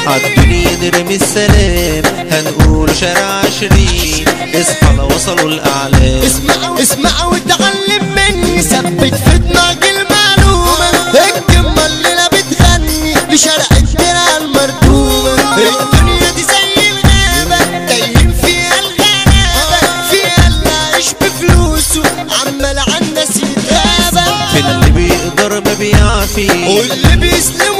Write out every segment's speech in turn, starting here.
عالدنيا نرمي السلام هنقول شارع عشرين اصحى لو وصلوا الاعلام اسمع اسمع وتعلم مني ثبت في دماغ المعلومة الكلمة اللي لا بتغني لشرع الدرع المرتومة الدنيا دي زي الغابة تايهين فيها الغلابة فيها اللي عايش بفلوسه عمال عالناس يتغابى فين اللي بيقدر ما بيعفي واللي بيسلم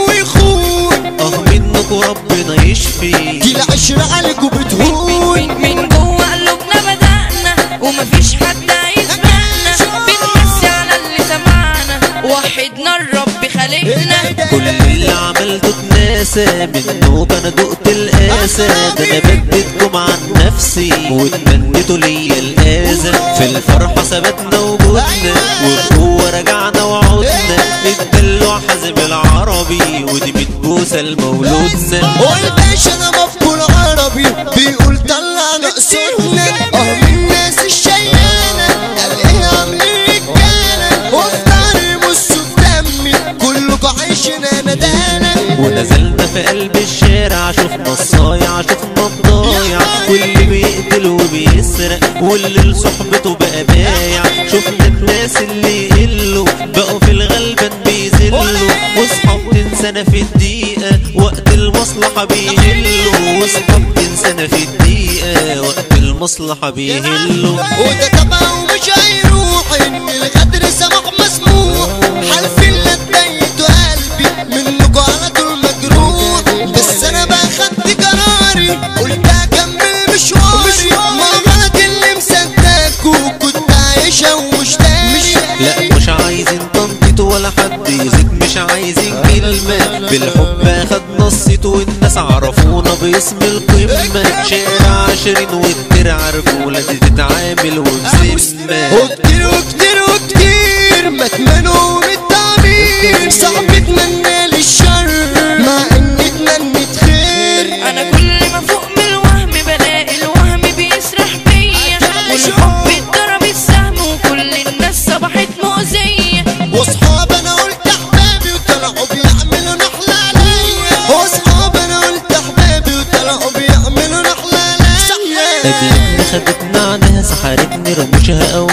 ويخون اه منكوا ربنا يشفي دي العشرة عليكوا بتهون من, من جوه قلوبنا بدأنا ومفيش حد هيسبقنا بنمسي على اللي سمعنا وحدنا الرب خالقنا كل اللي عملته اتناسى منه انا دقت القاسى ده انا بديتكم عن نفسي واتمنيتوا ليا الاذى في الفرحه ثبتنا وجودنا وبقوه رجعنا وعدنا الدلوع حازم العربي ودي بتبوسه لمولودنا والباشا انا مفقود عربي بيقول طلع نقصنا اه من الناس الشيانة الاقيها عاملين رجالة وفي ظهري بصوا في دمي كلكوا عايشين انا دانا ونزلنا في قلب الشارع شفنا الصايع شفنا الضايع واللي بيقتل وبيسرق واللي لصحبته بقى بايع شفنا الناس اللي يقلوا بقوا في الغلبان بيذلوا واصحاب تنسانا في الدقيقة وقت المصلحة بيهلوا واصحاب تنسانا في الدقيقة وقت المصلحة بيهلوا وده تبعه مش هيروح ان الغدر سمح مسموح حلفين لا اتضايقتوا قلبي منكوا على طول مجروح بس انا بقى خدت قراري قلت اكمل مشواري ما غلط اللي مصدقكوا كنت عايشة ومش داري لا مش عايزين تنطيط ولا حد يزيد مش عايزين كلمة بالحب اخدنا الصيت والناس عرفونا باسم القمة شارع عشرين والترع رجولة دي تتعامل وبذمة وكتير وكتير وكتير ما اتمنوا من التعبير صعب اتمنى لي الشر مع اني اتمنيت خير انا كل ما فوق من الوهم بلاقي الوهم بيسرح بيا والحب اتضرب السهم وكل الناس صبحت مؤذية واصحاب انا قلت احبابي وطلعوا بيعملوا نحلة عليا واصحاب انا قلت احبابي وطلعوا بيعملوا نحلة عليا قابلتني خدتني عنها سحرتني رموشها قوم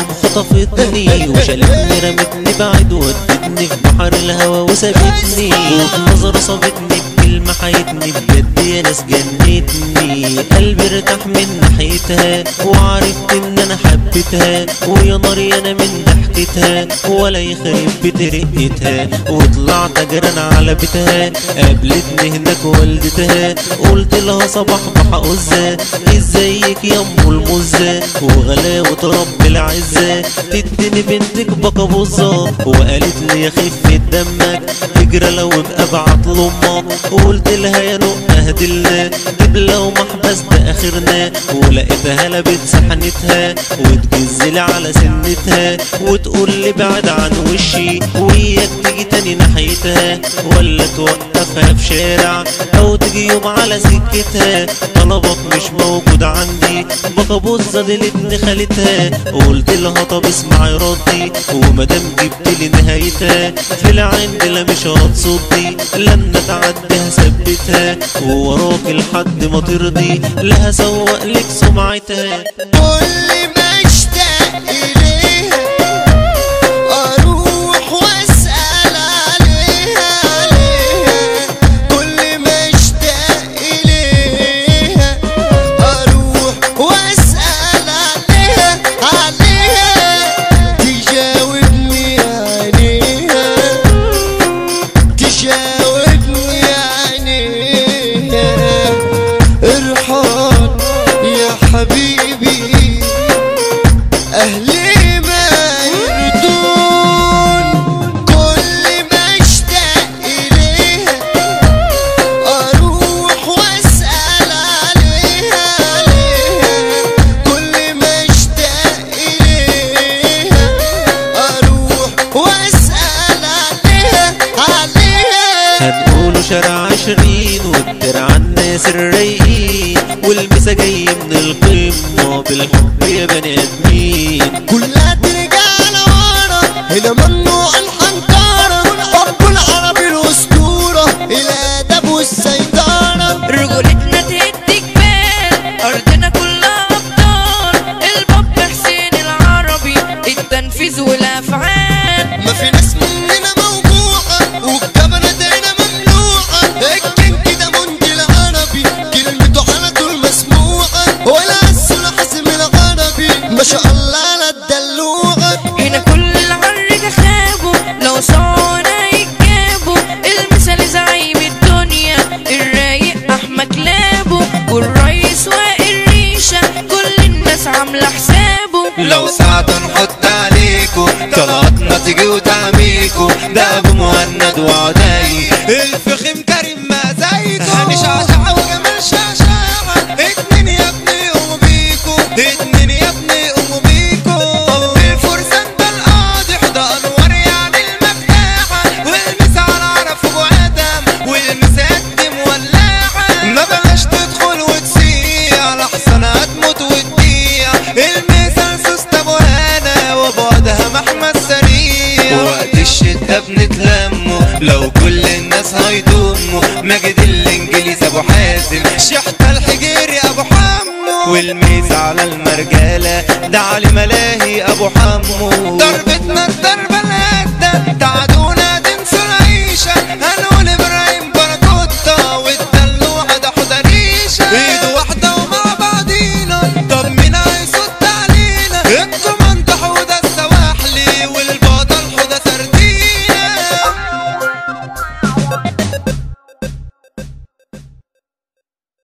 خطفتني وشالتني رمتني بعيد ودتني في بحر الهوى وسابتني وفي نظرة صابتني بكلمة حيتني بجد يا ناس جنتني قلبي ارتاح من ناحيتها وعرفت ان انا حبيتها ويا ناري انا من ضحكتها ولا يخرب بيت رقتها وطلعت اجران على بيتها قابلتني هناك والدتها قلت لها صباح بحقزة ازيك يا ام المزة وغلاوة رب العزة تديني بنتك بكابوزة وقالت لي يا خفة دمك تجرى لو ابقى ابعت لامك وقلت لها يا نق اهدلنا جبلة ومحبس ده اخرنا ولقيتها لبت سحنتها وتجزلي على سنتها وتقول لي بعد عن وشي وياك تيجي تاني ناحيتها ولا توقفها في شارع او تيجي يوم على سكتها طلبك مش موجود عندي بكابوزة دي لابن خالتها قلت لها طب اسمعي ردي ومادام جبت لي نهايتها في العند لا مش هتصدي لما تعدي هثبتها ووراك لحد ما ترضي لا هسوق لك سمعتها كل ما اشتاق اليها اروح واسال عليها عليها كل ما اشتاق اليها اروح واسال عليها عليها تجاوبني عليها تجاوبني عليها ارحل يا حبيبي اهلي ما يردون كل ما اشتاق اليها اروح واسال عليها عليها كل ما اشتاق اليها اروح واسال عليها عليها هنقولوا شارع عشرين والدرع الناس الرايقين والمسا جاي من القمة بالحب يا بني ادمين كلها ترجع لورا هنا ممنوع الحنكرة رب العربي الأسطورة الأدب والسيطرة لو ساعة نحط عليكو طلعتنا تيجي وتعميكو ده ابو مهند وعدي الفخم كريم ما زيكو هاني شعشعة وجمال شعشعة اتنين يا ابني قوموا بيكو اتنين يا ابني قوموا بيكو الفرسان ده القاضي ده انوار يعني المفتاحة والمس على عرف ابو ادم والمس قدم ولاعة ما بلاش تدخل وتسيع لحسن هتموت وتضيع المثال سوست ابو هنا وبعدها محمد سريع وقت الشتا بنتلموا لو كل الناس هيضموا ماجد الانجليزي ابو حازم شحتة الحجيري ابو حمو والميز على المرجالة ده علي ملاهي ابو حمو ضربتنا الضربة الهدى تعادونا